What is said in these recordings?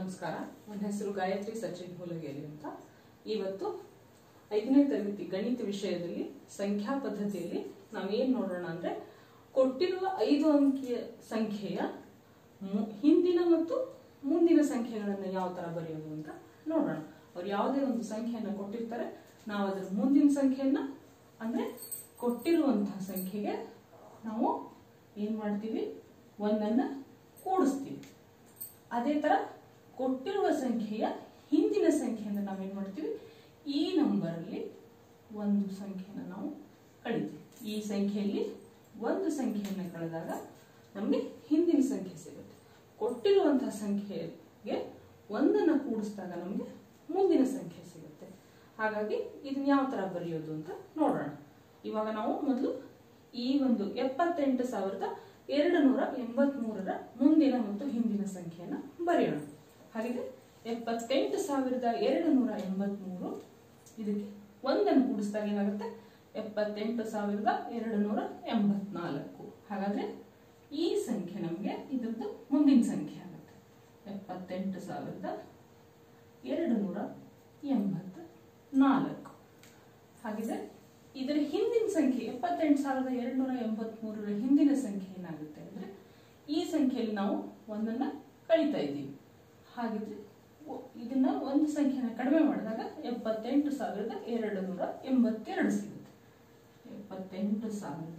ನಮಸ್ಕಾರ ನನ್ನ ಹೆಸರು ಗಾಯತ್ರಿ ಸಚಿನ್ ಹುಲಗೇರಿ ಅಂತ ಇವತ್ತು ಐದನೇ ತರಗತಿ ಗಣಿತ ವಿಷಯದಲ್ಲಿ ಸಂಖ್ಯಾ ಪದ್ಧತಿಯಲ್ಲಿ ನಾವೇನ್ ನೋಡೋಣ ಅಂದ್ರೆ ಕೊಟ್ಟಿರುವ ಐದು ಅಂಕಿಯ ಸಂಖ್ಯೆಯ ಮು- ಹಿಂದಿನ ಮತ್ತು ಮುಂದಿನ ಸಂಖ್ಯೆಗಳನ್ನು ಯಾವ ತರ ಬರೆಯೋದು ಅಂತ ನೋಡೋಣ ಅವ್ರು ಯಾವುದೇ ಒಂದು ಸಂಖ್ಯೆಯನ್ನ ಕೊಟ್ಟಿರ್ತಾರೆ ನಾವು ಅದರ ಮುಂದಿನ ಸಂಖ್ಯೆಯನ್ನ ಅಂದ್ರೆ ಕೊಟ್ಟಿರುವಂತಹ ಸಂಖ್ಯೆಗೆ ನಾವು ಏನ್ ಮಾಡ್ತೀವಿ ಒಂದನ್ನ ಕೂಡಿಸ್ತೀವಿ ಅದೇ ತರ ಕೊಟ್ಟಿರುವ ಸಂಖ್ಯೆಯ ಹಿಂದಿನ ಸಂಖ್ಯೆಯನ್ನು ನಾವೇನ್ ಮಾಡ್ತೀವಿ ಈ ನಂಬರ್ ಅಲ್ಲಿ ಒಂದು ಸಂಖ್ಯೆನ ನಾವು ಕಳಿತೀವಿ ಈ ಸಂಖ್ಯೆಯಲ್ಲಿ ಒಂದು ಸಂಖ್ಯೆಯನ್ನು ಕಳೆದಾಗ ನಮಗೆ ಹಿಂದಿನ ಸಂಖ್ಯೆ ಸಿಗುತ್ತೆ ಕೊಟ್ಟಿರುವಂತಹ ಸಂಖ್ಯೆಗೆ ಒಂದನ್ನ ಕೂಡಿಸಿದಾಗ ನಮಗೆ ಮುಂದಿನ ಸಂಖ್ಯೆ ಸಿಗುತ್ತೆ ಹಾಗಾಗಿ ಇದನ್ನ ಯಾವ ತರ ಬರೆಯೋದು ಅಂತ ನೋಡೋಣ ಇವಾಗ ನಾವು ಮೊದಲು ಈ ಒಂದು ಎಪ್ಪತ್ತೆಂಟು ಸಾವಿರದ ಎರಡು ನೂರ ಎಂಬತ್ ಮೂರರ ಮುಂದಿನ ಮತ್ತು ಹಿಂದಿನ ಸಂಖ್ಯೆಯನ್ನ ಬರೆಯೋಣ ಹಾಗಿದ್ರೆ ಎಪ್ಪತ್ತೆಂಟು ಸಾವಿರದ ಎರಡು ನೂರ ಎಂಬತ್ ಮೂರು ಇದಕ್ಕೆ ಒಂದನ್ನು ಕೂಡಿಸಿದಾಗ ಏನಾಗುತ್ತೆ ಎಪ್ಪತ್ತೆಂಟು ಸಾವಿರದ ಎರಡು ನೂರ ಎಂಬತ್ನಾಲ್ಕು ಹಾಗಾದ್ರೆ ಈ ಸಂಖ್ಯೆ ನಮಗೆ ಇದ್ರದ್ದು ಮುಂದಿನ ಸಂಖ್ಯೆ ಆಗುತ್ತೆ ಎಪ್ಪತ್ತೆಂಟು ಸಾವಿರದ ಎರಡು ನೂರ ಎಂಬತ್ತ ನಾಲ್ಕು ಹಾಗಿದ್ರೆ ಇದರ ಹಿಂದಿನ ಸಂಖ್ಯೆ ಎಪ್ಪತ್ತೆಂಟು ಸಾವಿರದ ಎರಡು ನೂರ ಎಂಬತ್ ಮೂರರ ಹಿಂದಿನ ಸಂಖ್ಯೆ ಏನಾಗುತ್ತೆ ಅಂದ್ರೆ ಈ ಸಂಖ್ಯೆಯಲ್ಲಿ ನಾವು ಒಂದನ್ನ ಕಳಿತಾ ಇದ್ದೀವಿ ಹಾಗಿದ್ರೆ ಒ- ಇದನ್ನ ಒಂದು ಸಂಖ್ಯೆನ ಕಡಿಮೆ ಮಾಡಿದಾಗ ಎಪ್ಪತ್ತೆಂಟು ಸಾವಿರದ ಎರಡು ನೂರ ಎಂಬತ್ತೆರಡು ಸಿಗುತ್ತೆ ಎಪ್ಪತ್ತೆಂಟು ಸಾವಿರದ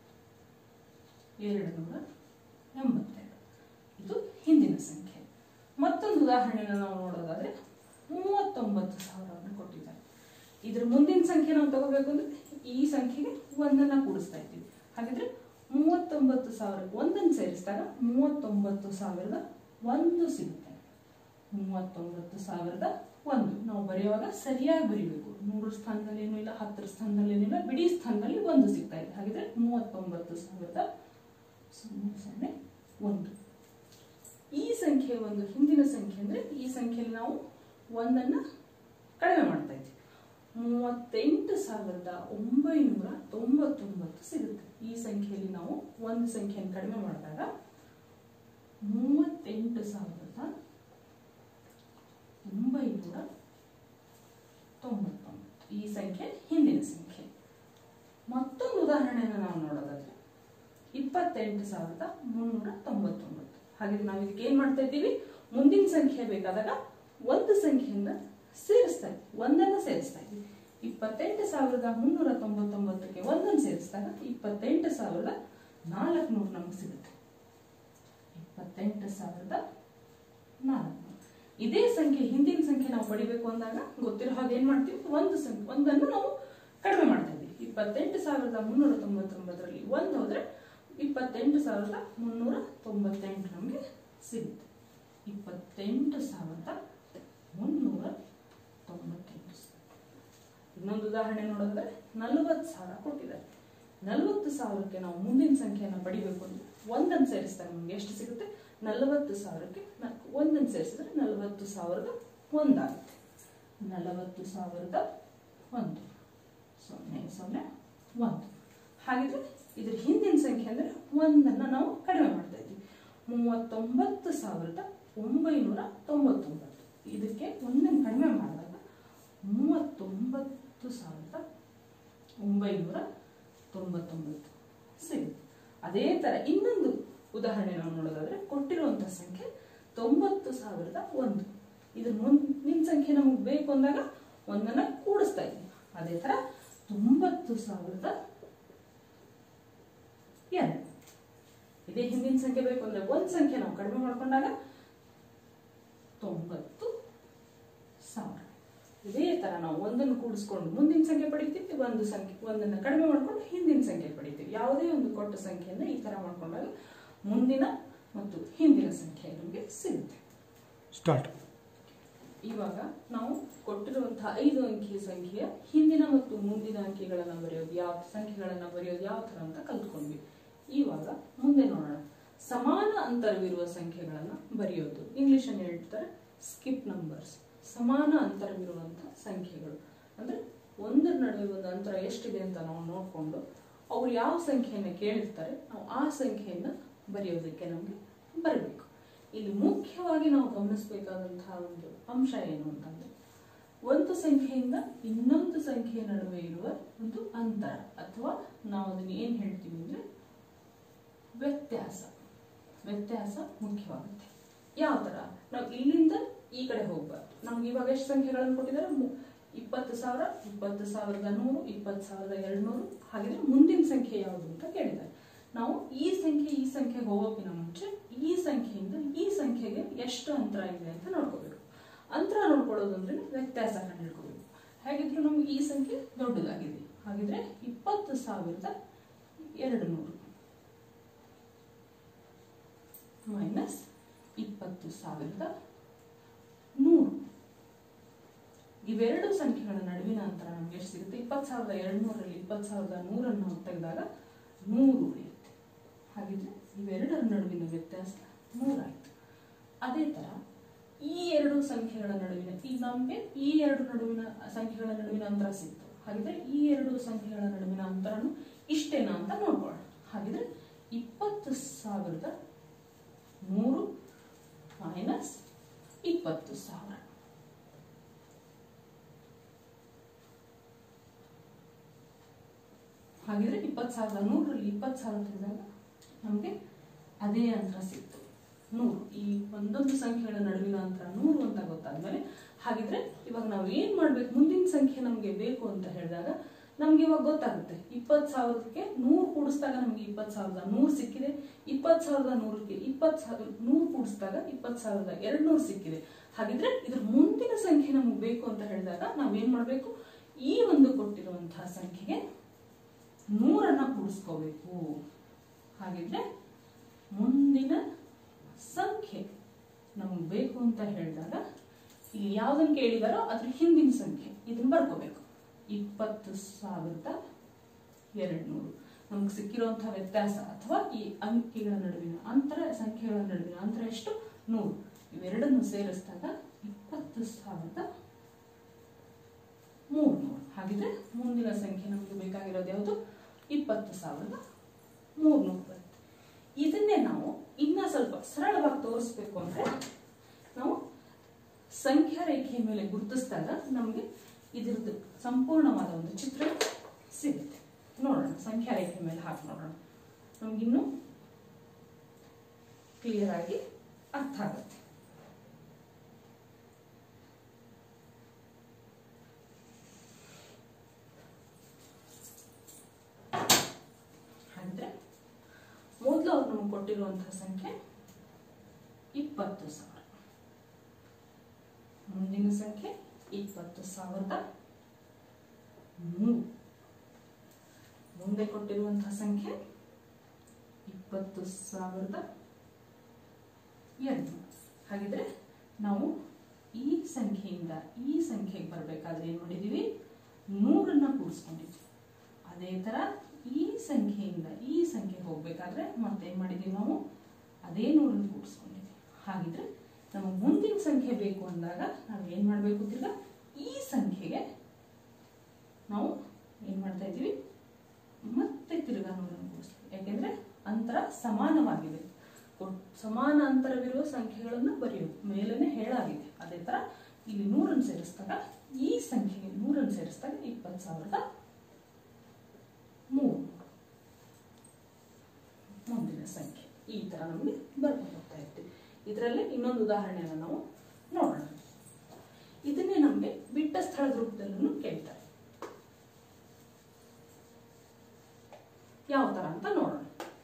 ಎರಡು ನೂರ ಎಂಬತ್ತೆರಡು ಇದು ಹಿಂದಿನ ಸಂಖ್ಯೆ ಮತ್ತೊಂದು ಉದಾಹರಣೆನ ನಾವು ನೋಡೋದಾದ್ರೆ ಮೂವತ್ತೊಂಬತ್ತು ಸಾವಿರವನ್ನು ಕೊಟ್ಟಿದ್ದಾರೆ ಇದ್ರ ಮುಂದಿನ ಸಂಖ್ಯೆ ನಾವು ತಗೋಬೇಕು ಅಂದ್ರೆ ಈ ಸಂಖ್ಯೆಗೆ ಒಂದನ್ನ ಕೂಡಿಸ್ತಾ ಇದ್ದೀವಿ ಹಾಗಿದ್ರೆ ಮೂವತ್ತೊಂಬತ್ತು ಸಾವಿರ ಒಂದನ್ನು ಸೇರಿಸಿದಾಗ ಮೂವತ್ತೊಂಬತ್ತು ಸಾವಿರದ ಒಂದು ಸಿಗುತ್ತೆ ಮೂವತ್ತೊಂಬತ್ತು ಸಾವಿರದ ಒಂದು ನಾವು ಬರೆಯುವಾಗ ಸರಿಯಾಗಿ ಬರೀಬೇಕು ನೂರು ಸ್ಥಾನದಲ್ಲಿ ಏನೂ ಇಲ್ಲ ಹತ್ತರ ಸ್ಥಾನದಲ್ಲಿ ಏನೂ ಇಲ್ಲ ಬಿಡಿ ಸ್ಥಾನದಲ್ಲಿ ಒಂದು ಸಿಗ್ತಾ ಇದೆ ಹಾಗಿದ್ರೆ ಮೂವತ್ತೊಂಬತ್ತು ಸಾವಿರದ ಸೊನ್ನೆ ಸೊನ್ನೆ ಒಂದು ಈ ಸಂಖ್ಯೆ ಒಂದು ಹಿಂದಿನ ಸಂಖ್ಯೆ ಅಂದ್ರೆ ಈ ಸಂಖ್ಯೆಯಲ್ಲಿ ನಾವು ಒಂದನ್ನ ಕಡಿಮೆ ಮಾಡ್ತಾ ಇದ್ದೀವಿ ಮೂವತ್ತೆಂಟು ಸಾವಿರದ ಒಂಬೈನೂರ ತೊಂಬತ್ತೊಂಬತ್ತು ಸಿಗುತ್ತೆ ಈ ಸಂಖ್ಯೆಯಲ್ಲಿ ನಾವು ಒಂದು ಸಂಖ್ಯೆಯನ್ನು ಕಡಿಮೆ ಮಾಡಿದಾಗ ಮೂವತ್ತೆಂಟು ಸಾವಿರದ ಒಂಬೈನೂರ ತೊಂಬತ್ತೊಂಬತ್ತು ಈ ಸಂಖ್ಯೆ ಹಿಂದಿನ ಸಂಖ್ಯೆ ಮತ್ತೊಂದು ಉದಾಹರಣೆಯನ್ನು ನಾವು ನೋಡೋದಾದ್ರೆ ಇಪ್ಪತ್ತೆಂಟು ಸಾವಿರದ ಮುನ್ನೂರ ತೊಂಬತ್ತೊಂಬತ್ತು ಹಾಗೆ ನಾವು ಇದಕ್ಕೆ ಏನ್ ಮಾಡ್ತಾ ಇದ್ದೀವಿ ಮುಂದಿನ ಸಂಖ್ಯೆ ಬೇಕಾದಾಗ ಒಂದು ಸಂಖ್ಯೆಯನ್ನ ಸೇರಿಸ್ತಾ ಇದ್ದೀವಿ ಒಂದನ್ನ ಸೇರಿಸ್ತಾ ಇದ್ದೀವಿ ಇಪ್ಪತ್ತೆಂಟು ಸಾವಿರದ ಮುನ್ನೂರ ತೊಂಬತ್ತೊಂಬತ್ತಕ್ಕೆ ಒಂದನ್ನು ಸೇರಿಸಿದಾಗ ಇಪ್ಪತ್ತೆಂಟು ಸಾವಿರದ ನಾಲ್ಕುನೂರು ನಮಗೆ ಸಿಗುತ್ತೆ ಇಪ್ಪತ್ತೆಂಟು ಸಾವಿರದ ನಾಲ್ಕುನೂರು ಇದೇ ಸಂಖ್ಯೆ ಹಿಂದಿನ ಸಂಖ್ಯೆ ನಾವು ಪಡಿಬೇಕು ಅಂದಾಗ ಗೊತ್ತಿರೋ ಹಾಗೆ ಏನ್ ಮಾಡ್ತೀವಿ ಒಂದು ಸಂಖ್ಯೆ ಒಂದನ್ನು ನಾವು ಕಡಿಮೆ ಮಾಡ್ತಾ ಇದ್ದೀವಿ ಇಪ್ಪತ್ತೆಂಟು ಸಾವಿರದ ಮುನ್ನೂರ ತೊಂಬತ್ತೊಂಬತ್ತರಲ್ಲಿ ಒಂದು ಹೋದ್ರೆ ಇಪ್ಪತ್ತೆಂಟು ಸಾವಿರದ ಮುನ್ನೂರ ತೊಂಬತ್ತೆಂಟು ನಮಗೆ ಸಿಗುತ್ತೆ ಇಪ್ಪತ್ತೆಂಟು ಸಾವಿರದ ಮುನ್ನೂರ ತೊಂಬತ್ತೆಂಟು ಇನ್ನೊಂದು ಉದಾಹರಣೆ ನೋಡಿದ್ರೆ ನಲವತ್ತು ಸಾವಿರ ಕೊಟ್ಟಿದ್ದಾರೆ ನಲವತ್ತು ಸಾವಿರಕ್ಕೆ ನಾವು ಮುಂದಿನ ಸಂಖ್ಯೆಯನ್ನು ಪಡಿಬೇಕು ಅಂದ್ರೆ ಒಂದನ್ನು ಸೇರಿಸಿದಾಗ ನಮ್ಗೆ ಎಷ್ಟು ಸಿಗುತ್ತೆ ನಲವತ್ತು ಸಾವಿರಕ್ಕೆ ನ- ಒಂದನ್ನು ಸೇರಿಸಿದ್ರೆ ನಲವತ್ತು ಸಾವಿರದ ಒಂದಾಗುತ್ತೆ ನಲವತ್ತು ಸಾವಿರದ ಒಂದು ಸೊನ್ನೆ ಸೊನ್ನೆ ಒಂದು ಹಾಗಿದ್ರೆ ಇದ್ರ ಹಿಂದಿನ ಸಂಖ್ಯೆ ಅಂದ್ರೆ ಒಂದನ್ನ ನಾವು ಕಡಿಮೆ ಮಾಡ್ತಾ ಇದ್ದೀವಿ ಮೂವತ್ತೊಂಬತ್ತು ಸಾವಿರದ ಒಂಬೈನೂರ ತೊಂಬತ್ತೊಂಬತ್ತು ಇದಕ್ಕೆ ಒಂದನ್ನು ಕಡಿಮೆ ಮಾಡಿದಾಗ ಮೂವತ್ತೊಂಬತ್ತು ಸಾವಿರದ ಒಂಬೈನೂರ ತೊಂಬತ್ತೊಂಬತ್ತು ಸಿಗುತ್ತೆ ಅದೇ ತರ ಇನ್ನೊಂದು ಉದಾಹರಣೆ ನಾವು ನೋಡೋದಾದ್ರೆ ಕೊಟ್ಟಿರುವಂತಹ ಸಂಖ್ಯೆ ತೊಂಬತ್ತು ಸಾವಿರದ ಒಂದು ಇದ್ರ ಮುಂದಿನ ಸಂಖ್ಯೆ ನಮಗೆ ಬೇಕು ಅಂದಾಗ ಒಂದನ್ನ ಕೂಡಿಸ್ತಾ ಇದ್ದೀವಿ ಅದೇ ತರ ತೊಂಬತ್ತು ಸಾವಿರದ ಎರಡು ಇದೇ ಹಿಂದಿನ ಸಂಖ್ಯೆ ಬೇಕು ಅಂದ್ರೆ ಒಂದ್ ಸಂಖ್ಯೆ ನಾವು ಕಡಿಮೆ ಮಾಡ್ಕೊಂಡಾಗ ತೊಂಬತ್ತು ಸಾವಿರ ಇದೇ ತರ ನಾವು ಒಂದನ್ನು ಕೂಡಿಸ್ಕೊಂಡು ಮುಂದಿನ ಸಂಖ್ಯೆ ಪಡಿತೀವಿ ಒಂದು ಸಂಖ್ಯೆ ಒಂದನ್ನು ಕಡಿಮೆ ಮಾಡ್ಕೊಂಡು ಹಿಂದಿನ ಸಂಖ್ಯೆ ಪಡಿತೀವಿ ಯಾವುದೇ ಒಂದು ಕೊಟ್ಟ ಸಂಖ್ಯೆಯನ್ನ ಈ ತರ ಮಾಡ್ಕೊಂಡಾಗ ಮುಂದಿನ ಮತ್ತು ಹಿಂದಿನ ಸಂಖ್ಯೆ ನಮಗೆ ಸಿಗುತ್ತೆ ಸ್ಟಾರ್ಟ್ ಇವಾಗ ನಾವು ಕೊಟ್ಟಿರುವಂತಹ ಐದು ಅಂಕಿಯ ಸಂಖ್ಯೆಯ ಹಿಂದಿನ ಮತ್ತು ಮುಂದಿನ ಅಂಕಿಗಳನ್ನ ಬರೆಯೋದು ಯಾವ ಸಂಖ್ಯೆಗಳನ್ನ ಬರೆಯೋದು ಯಾವ ತರ ಅಂತ ಕಲ್ತ್ಕೊಂಡ್ವಿ ಇವಾಗ ಮುಂದೆ ನೋಡೋಣ ಸಮಾನ ಅಂತರವಿರುವ ಸಂಖ್ಯೆಗಳನ್ನ ಬರೆಯೋದು ಇಂಗ್ಲಿಷ್ ಅನ್ನು ಹೇಳ್ತಾರೆ ಸ್ಕಿಪ್ ನಂಬರ್ಸ್ ಸಮಾನ ಅಂತರವಿರುವಂತಹ ಸಂಖ್ಯೆಗಳು ಅಂದ್ರೆ ಒಂದರ ನಡುವೆ ಒಂದು ಅಂತರ ಎಷ್ಟಿದೆ ಅಂತ ನಾವು ನೋಡ್ಕೊಂಡು ಅವ್ರು ಯಾವ ಸಂಖ್ಯೆಯನ್ನ ಕೇಳಿರ್ತಾರೆ ನಾವು ಆ ಸಂಖ್ಯೆಯನ್ನ ಬರೆಯೋದಕ್ಕೆ ನಮಗೆ ಬರಬೇಕು ಇಲ್ಲಿ ಮುಖ್ಯವಾಗಿ ನಾವು ಗಮನಿಸಬೇಕಾದಂತಹ ಒಂದು ಅಂಶ ಏನು ಅಂತಂದ್ರೆ ಒಂದು ಸಂಖ್ಯೆಯಿಂದ ಇನ್ನೊಂದು ಸಂಖ್ಯೆಯ ನಡುವೆ ಇರುವ ಒಂದು ಅಂತರ ಅಥವಾ ನಾವು ಅದನ್ನ ಏನ್ ಹೇಳ್ತೀವಿ ಅಂದ್ರೆ ವ್ಯತ್ಯಾಸ ವ್ಯತ್ಯಾಸ ಮುಖ್ಯವಾಗುತ್ತೆ ಯಾವ ತರ ನಾವು ಇಲ್ಲಿಂದ ಈ ಕಡೆ ಹೋಗ್ಬಾರ್ದು ನಮ್ಗೆ ಇವಾಗ ಎಷ್ಟು ಸಂಖ್ಯೆಗಳನ್ನು ಕೊಟ್ಟಿದ್ದಾರೆ ಮು- ಇಪ್ಪತ್ತು ಸಾವಿರ ಇಪ್ಪತ್ತು ಸಾವಿರದ ನೂರು ಇಪ್ಪತ್ತು ಸಾವಿರದ ಎರಡ್ನೂರು ಹಾಗಿದ್ರೆ ಮುಂದಿನ ಸಂಖ್ಯೆ ಯಾವುದು ಅಂತ ಕೇಳಿದ್ದಾರೆ ನಾವು ಈ ಸಂಖ್ಯೆ ಈ ಸಂಖ್ಯೆಗೆ ಹೋಗೋಕ್ಕಿಂತ ಮುಂಚೆ ಈ ಸಂಖ್ಯೆಯಿಂದ ಈ ಸಂಖ್ಯೆಗೆ ಎಷ್ಟು ಅಂತರ ಇದೆ ಅಂತ ನೋಡ್ಕೋಬೇಕು ಅಂತರ ನೋಡ್ಕೊಳ್ಳೋದು ಅಂದ್ರೆ ವ್ಯತ್ಯಾಸ ಕಂಡುಹಿಡ್ಕೋಬೇಕು ಹಾಗಿದ್ರೆ ನಮ್ಗೆ ಈ ಸಂಖ್ಯೆ ದೊಡ್ಡದಾಗಿದೆ ಹಾಗಿದ್ರೆ ಇಪ್ಪತ್ತು ಸಾವಿರದ ಎರಡು ನೂರು ಮೈನಸ್ ಇಪ್ಪತ್ತು ಸಾವಿರದ ನೂರು ಇವೆರಡು ಸಂಖ್ಯೆಗಳ ನಡುವಿನ ಅಂತರ ನಮ್ಗೆ ಎಷ್ಟು ಸಿಗುತ್ತೆ ಇಪ್ಪತ್ತು ಸಾವಿರದ ಎರಡು ನೂರಲ್ಲಿ ಇಪ್ಪತ್ತು ಸಾವಿರದ ನೂರನ್ನು ನಾವು ತೆಗೆದಾಗ ನೂರು ಉಳಿಯುತ್ತೆ ಹಾಗಿದ್ರೆ ಇವೆರಡರ ನಡುವಿನ ವ್ಯತ್ಯಾಸ ನೂರಾಯ್ತು ಅದೇ ತರ ಈ ಎರಡು ಸಂಖ್ಯೆಗಳ ನಡುವಿನ ಈ ನಮಗೆ ಈ ಎರಡು ನಡುವಿನ ಸಂಖ್ಯೆಗಳ ನಡುವಿನ ಅಂತರ ಸಿಕ್ತು ಹಾಗಿದ್ರೆ ಈ ಎರಡು ಸಂಖ್ಯೆಗಳ ನಡುವಿನ ಅಂತರನು ಇಷ್ಟೇನಾ ಅಂತ ನೋಡ್ಕೊಳ್ಳೋಣ ಹಾಗಿದ್ರೆ ಇಪ್ಪತ್ತು ಸಾವಿರದ ನೂರು ಮೈನಸ್ ಇಪ್ಪತ್ತು ಸಾವಿರ ಹಾಗಿದ್ರೆ ಇಪ್ಪತ್ತು ಸಾವಿರದ ನೂರರಲ್ಲಿ ಇಪ್ಪತ್ತು ಸಾವಿರ ತೆಗೆದಾಗ ನಮಗೆ ಅದೇ ಅಂತರ ಸಿಕ್ತು ನೂರು ಈ ಒಂದೊಂದು ಸಂಖ್ಯೆಗಳ ನಡುವಿನ ಅಂತರ ನೂರು ಅಂತ ಗೊತ್ತಾದ್ಮೇಲೆ ಹಾಗಿದ್ರೆ ಇವಾಗ ನಾವು ಏನ್ ಮಾಡ್ಬೇಕು ಮುಂದಿನ ಸಂಖ್ಯೆ ನಮಗೆ ಬೇಕು ಅಂತ ಹೇಳಿದಾಗ ನಮ್ಗೆ ಇವಾಗ ಗೊತ್ತಾಗುತ್ತೆ ಇಪ್ಪತ್ತು ಸಾವಿರಕ್ಕೆ ನೂರು ಕೂಡಿಸಿದಾಗ ನಮ್ಗೆ ಇಪ್ಪತ್ತು ಸಾವಿರದ ನೂರು ಸಿಕ್ಕಿದೆ ಇಪ್ಪತ್ತು ಸಾವಿರದ ನೂರಕ್ಕೆ ಇಪ್ಪತ್ತು ಸಾವಿರ ನೂರು ಕೂಡಿಸಿದಾಗ ಇಪ್ಪತ್ತು ಸಾವಿರದ ಎರಡು ನೂರು ಸಿಕ್ಕಿದೆ ಹಾಗಿದ್ರೆ ಇದ್ರ ಮುಂದಿನ ಸಂಖ್ಯೆ ನಮ್ಗೆ ಬೇಕು ಅಂತ ಹೇಳಿದಾಗ ನಾವೇನ್ ಮಾಡ್ಬೇಕು ಈ ಒಂದು ಕೊಟ್ಟಿರುವಂತಹ ಸಂಖ್ಯೆಗೆ ನೂರನ್ನ ಕೂಡಿಸ್ಕೋಬೇಕು ಹಾಗಿದ್ರೆ ಮುಂದಿನ ಸಂಖ್ಯೆ ನಮಗೆ ಬೇಕು ಅಂತ ಹೇಳಿದಾಗ ಇಲ್ಲಿ ಯಾವ್ದನ್ನ ಕೇಳಿದಾರೋ ಅದ್ರ ಹಿಂದಿನ ಸಂಖ್ಯೆ ಇದನ್ನ ಬರ್ಕೋಬೇಕು ಇಪ್ಪತ್ತು ಸಾವಿರದ ಎರಡು ನೂರು ನಮ್ಗೆ ಸಿಕ್ಕಿರುವಂತಹ ವ್ಯತ್ಯಾಸ ಅಥವಾ ಈ ಅಂಕಿಗಳ ನಡುವಿನ ಅಂತರ ಸಂಖ್ಯೆಗಳ ನಡುವಿನ ಅಂತರ ಎಷ್ಟು ನೂರು ಇವೆರಡನ್ನು ಸೇರಿಸಿದಾಗ ಇಪ್ಪತ್ತು ಸಾವಿರದ ಮೂರ್ನೂರು ಹಾಗಿದ್ರೆ ಮುಂದಿನ ಸಂಖ್ಯೆ ನಮಗೆ ಬೇಕಾಗಿರೋದು ಯಾವುದು ಇಪ್ಪತ್ತು ಸಾವಿರದ ಮೂರ್ನೂರು ಬರುತ್ತೆ ಇದನ್ನೇ ನಾವು ಇನ್ನ ಸ್ವಲ್ಪ ಸರಳವಾಗಿ ತೋರಿಸ್ಬೇಕು ಅಂದ್ರೆ ನಾವು ಸಂಖ್ಯಾ ರೇಖೆಯ ಮೇಲೆ ಗುರುತಿಸಿದಾಗ ನಮಗೆ ಇದ್ರದ್ದು ಸಂಪೂರ್ಣವಾದ ಒಂದು ಚಿತ್ರ ಸಿಗುತ್ತೆ ನೋಡೋಣ ಸಂಖ್ಯಾ ರೇಖೆ ಮೇಲೆ ಹಾಕಿ ನೋಡೋಣ ನಮಗಿನ್ನೂ ಕ್ಲಿಯರ್ ಆಗಿ ಅರ್ಥ ಆಗುತ್ತೆ ಅಂದ್ರೆ ಮೊದಲು ಅವ್ರು ನಮ್ಗೆ ಕೊಟ್ಟಿರುವಂತಹ ಸಂಖ್ಯೆ ಇಪ್ಪತ್ತು ಸಾವಿರ ಮುಂದಿನ ಸಂಖ್ಯೆ ಇಪ್ಪತ್ತು ಸಾವಿರದ ಮೂರು ಮುಂದೆ ಕೊಟ್ಟಿರುವಂತಹ ಸಂಖ್ಯೆ ಇಪ್ಪತ್ತು ಸಾವಿರದ ಎರಡು ಹಾಗಿದ್ರೆ ನಾವು ಈ ಸಂಖ್ಯೆಯಿಂದ ಈ ಸಂಖ್ಯೆಗೆ ಬರಬೇಕಾದ್ರೆ ಏನು ಮಾಡಿದೀವಿ ನೂರನ್ನ ಕೂಡಿಸ್ಕೊಂಡಿದ್ವಿ ಅದೇ ತರ ಈ ಸಂಖ್ಯೆಯಿಂದ ಈ ಸಂಖ್ಯೆಗೆ ಹೋಗ್ಬೇಕಾದ್ರೆ ಮತ್ತೆ ಏನ್ ಮಾಡಿದೀವಿ ನಾವು ಅದೇ ನೂರನ್ನು ಕೂಡಿಸ್ಕೊಂಡಿದ್ವಿ ಹಾಗಿದ್ರೆ ನಮಗೆ ಮುಂದಿನ ಸಂಖ್ಯೆ ಬೇಕು ಅಂದಾಗ ನಾವು ಏನ್ ಮಾಡಬೇಕು ತಿರ್ಗಾ ಈ ಸಂಖ್ಯೆಗೆ ನಾವು ಏನ್ ಮಾಡ್ತಾ ಇದ್ದೀವಿ ಮತ್ತೆ ತಿರ್ಗಾ ನೂರನ್ನು ಕೂಡಿಸ್ತೀವಿ ಯಾಕೆಂದ್ರೆ ಅಂತರ ಸಮಾನವಾಗಿದೆ ಒಟ್- ಸಮಾನ ಅಂತರವಿರುವ ಸಂಖ್ಯೆಗಳನ್ನು ಬರೆಯೋದು ಮೇಲೇನೆ ಹೇಳಾಗಿದೆ ಅದೇ ತರ ಇಲ್ಲಿ ನೂರನ್ನು ಸೇರಿಸಿದಾಗ ಈ ಸಂಖ್ಯೆಗೆ ನೂರನ್ನು ಸೇರಿಸಿದಾಗ ಇಪ್ಪತ್ತು ಸಾವಿರದ ಮೂರು ಮುಂದಿನ ಸಂಖ್ಯೆ ಈ ತರ ನಮಗೆ ಬರ್ಕೊಂಡು ಹೋಗ್ತಾ ಇರ್ತೀವಿ ಇದರಲ್ಲಿ ಇನ್ನೊಂದು ಉದಾಹರಣೆಯನ್ನು ನಾವು ನೋಡೋಣ ಇದನ್ನೇ ನಮಗೆ ಬಿಟ್ಟ ಸ್ಥಳದ ರೂಪದಲ್ಲೂ ಕೇಳ್ತಾರೆ ಯಾವ ತರ ಅಂತ ನೋಡೋಣ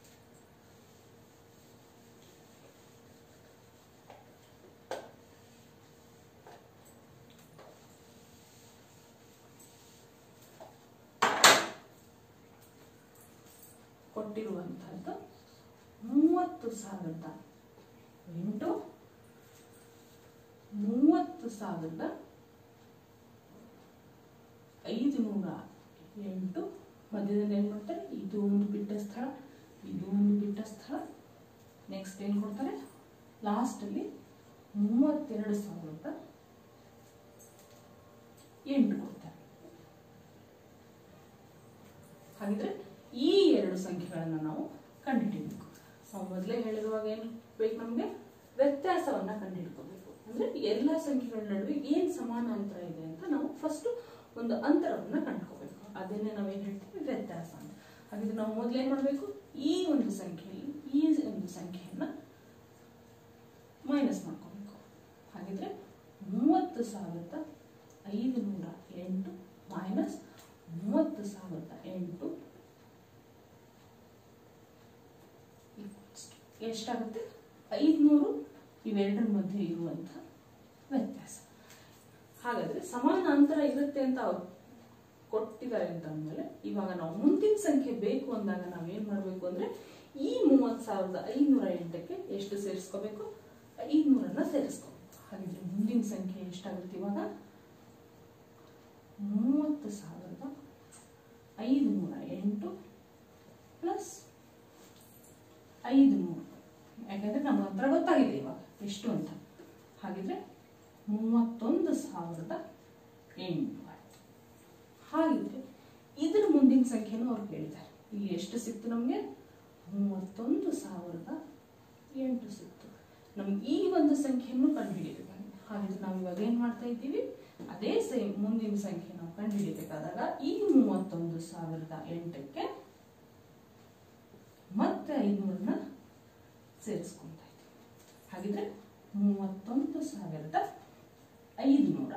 ಕೊಟ್ಟಿರುವಂತಹದ್ದು ಮೂವತ್ತು ಸಾವಿರದ ಎಂಟು ಮೂವತ್ತು ಸಾವಿರದ ಐದು ನೂರ ಎಂಟು ಮಧ್ಯದಲ್ಲಿ ಏನು ಕೊಡ್ತಾರೆ ಇದು ಒಂದು ಬಿಟ್ಟ ಸ್ಥಳ ಇದು ಒಂದು ಬಿಟ್ಟ ಸ್ಥಳ ನೆಕ್ಸ್ಟ್ ಏನು ಕೊಡ್ತಾರೆ ಲಾಸ್ಟಲ್ಲಿ ಮೂವತ್ತೆರಡು ಸಾವಿರದ ಎಂಟು ಕೊಡ್ತಾರೆ ಹಾಗಿದ್ರೆ ಈ ಎರಡು ಸಂಖ್ಯೆಗಳನ್ನು ನಾವು ಕಂಡುಹಿಡಿಯಬೇಕು ನಾವು ಮೊದಲೇ ಹೇಳಿರುವಾಗ ಏನು ಬೇಕು ನಮಗೆ ವ್ಯತ್ಯಾಸವನ್ನ ಕಂಡುಹಿಡ್ಕೋಬೇಕು ಅಂದ್ರೆ ಎಲ್ಲ ಸಂಖ್ಯೆಗಳ ನಡುವೆ ಏನ್ ಸಮಾನ ಅಂತರ ಇದೆ ಅಂತ ನಾವು ಫಸ್ಟ್ ಒಂದು ಅಂತರವನ್ನ ಕಂಡುಕೋಬೇಕು ಅದನ್ನೇ ನಾವೇನ್ ಹೇಳ್ತೀವಿ ವ್ಯತ್ಯಾಸ ಅಂತ ಹಾಗಿದ್ರೆ ನಾವು ಮೊದಲು ಏನ್ ಮಾಡಬೇಕು ಈ ಒಂದು ಸಂಖ್ಯೆಯಲ್ಲಿ ಈ ಒಂದು ಸಂಖ್ಯೆಯನ್ನ ಮೈನಸ್ ಮಾಡ್ಕೋಬೇಕು ಹಾಗಿದ್ರೆ ಮೂವತ್ತು ಸಾವಿರದ ಐದು ನೂರ ಎಂಟು ಮೈನಸ್ ಮೂವತ್ತು ಸಾವಿರದ ಎಂಟು equals to ಎಷ್ಟಾಗುತ್ತೆ ಐದುನೂರು ಇವೆರಡರ ಮಧ್ಯೆ ಇರುವಂಥ ವ್ಯತ್ಯಾಸ ಹಾಗಾದ್ರೆ ಸಮಾನ ಅಂತರ ಇರುತ್ತೆ ಅಂತ ಅವ್ರು ಕೊಟ್ಟಿದ್ದಾರೆ ಅಂತ ಅಂದಮೇಲೆ ಇವಾಗ ನಾವು ಮುಂದಿನ ಸಂಖ್ಯೆ ಬೇಕು ಅಂದಾಗ ನಾವು ಏನ್ ಮಾಡಬೇಕು ಅಂದ್ರೆ ಈ ಮೂವತ್ತು ಸಾವಿರದ ಐನೂರ ಎಂಟಕ್ಕೆ ಎಷ್ಟು ಸೇರಿಸ್ಕೋಬೇಕು ಐನೂರನ್ನ ಸೇರಿಸ್ಕೋಬೇಕು ಹಾಗಿದ್ರೆ ಮುಂದಿನ ಸಂಖ್ಯೆ ಎಷ್ಟಾಗುತ್ತೆ ಇವಾಗ ಮೂವತ್ತು ಸಾವಿರದ ಐದುನೂರ ಎಂಟು ಪ್ಲಸ್ ಐದು ನೂರು ಯಾಕಂದ್ರೆ ನಮ್ಗೆ ಹತ್ರ ಗೊತ್ತಾಗಿದೆ ಇವಾಗ ಎಷ್ಟು ಅಂತ ಹಾಗಿದ್ರೆ ಮೂವತ್ತೊಂದು ಸಾವಿರದ ಎಂಟು ಆಯ್ತು ಹಾಗಿದ್ರೆ ಇದ್ರ ಮುಂದಿನ ಸಂಖ್ಯೆನೂ ಅವ್ರು ಕೇಳಿದ್ದಾರೆ ಇಲ್ಲಿ ಎಷ್ಟು ಸಿಕ್ತು ನಮಗೆ ಮೂವತ್ತೊಂದು ಸಾವಿರದ ಎಂಟು ಸಿಕ್ತು ನಮ್ಗೆ ಈ ಒಂದು ಸಂಖ್ಯೆಯನ್ನು ಕಂಡುಹಿಡಿಯಬೇಕು ಹಾಗಿದ್ರೆ ನಾವು ಇವಾಗ ಏನ್ ಮಾಡ್ತಾ ಇದ್ದೀವಿ ಅದೇ ಸೇಮ್ ಮುಂದಿನ ಸಂಖ್ಯೆ ನಾವು ಕಂಡುಹಿಡಿಯಬೇಕಾದಾಗ ಈ ಮೂವತ್ತೊಂದು ಸಾವಿರದ ಎಂಟಕ್ಕೆ ಮತ್ತೆ ಐನೂರನ್ನ ಸೇರಿಸ್ಕೊಂತ ಇದ್ದೀವಿ ಹಾಗಿದ್ರೆ ಮೂವತ್ತೊಂದು ಸಾವಿರದ ಐದುನೂರ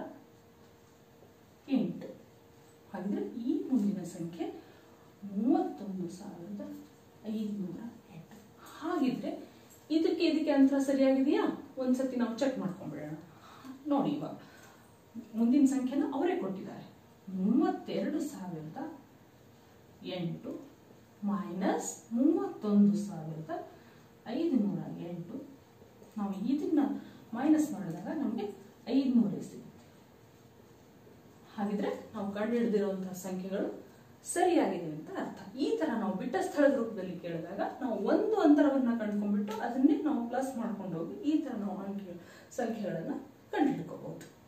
ಎಂಟು ಹಾಗಿದ್ರೆ ಈ ಮುಂದಿನ ಸಂಖ್ಯೆ ಮೂವತ್ತೊಂದು ಸಾವಿರದ ಐದುನೂರ ಎಂಟು ಹಾಗಿದ್ರೆ ಇದಕ್ಕೆ ಇದಕ್ಕೆ ಅಂತರ ಸರಿಯಾಗಿದೆಯಾ ಒಂದ್ಸತಿ ನಾವು ಚೆಕ್ ಮಾಡ್ಕೊಂಡ್ಬಿಡೋಣ ನೋಡಿ ಇವಾಗ ಮುಂದಿನ ಸಂಖ್ಯೆನ ಅವರೇ ಕೊಟ್ಟಿದ್ದಾರೆ ಮೂವತ್ತೆರಡು ಸಾವಿರದ ಎಂಟು ಮೈನಸ್ ಮೂವತ್ತೊಂದು ಸಾವಿರದ ಐದುನೂರ ಎಂಟು ನಾವು ಇದನ್ನ ಮೈನಸ್ ಮಾಡಿದಾಗ ನಮಗೆ ಐದುನೂರೇ ಸಿಗುತ್ತೆ ಹಾಗಿದ್ರೆ ನಾವು ಕಂಡುಹಿಡಿದಿರುವಂತಹ ಸಂಖ್ಯೆಗಳು ಸರಿಯಾಗಿದೆ ಅಂತ ಅರ್ಥ ಈ ತರ ನಾವು ಬಿಟ್ಟ ಸ್ಥಳದ ರೂಪದಲ್ಲಿ ಕೇಳಿದಾಗ ನಾವು ಒಂದು ಅಂತರವನ್ನ ಕಂಡುಕೊಂಡ್ಬಿಟ್ಟು ಅದನ್ನೇ ನಾವು ಪ್ಲಸ್ ಮಾಡ್ಕೊಂಡು ಹೋಗಿ ಈ ತರ ನಾವು ಅಂಕೆ ಸಂಖ್ಯೆಗಳನ್ನ ಕಂಡುಹಿಡ್ಕೋಬಹುದು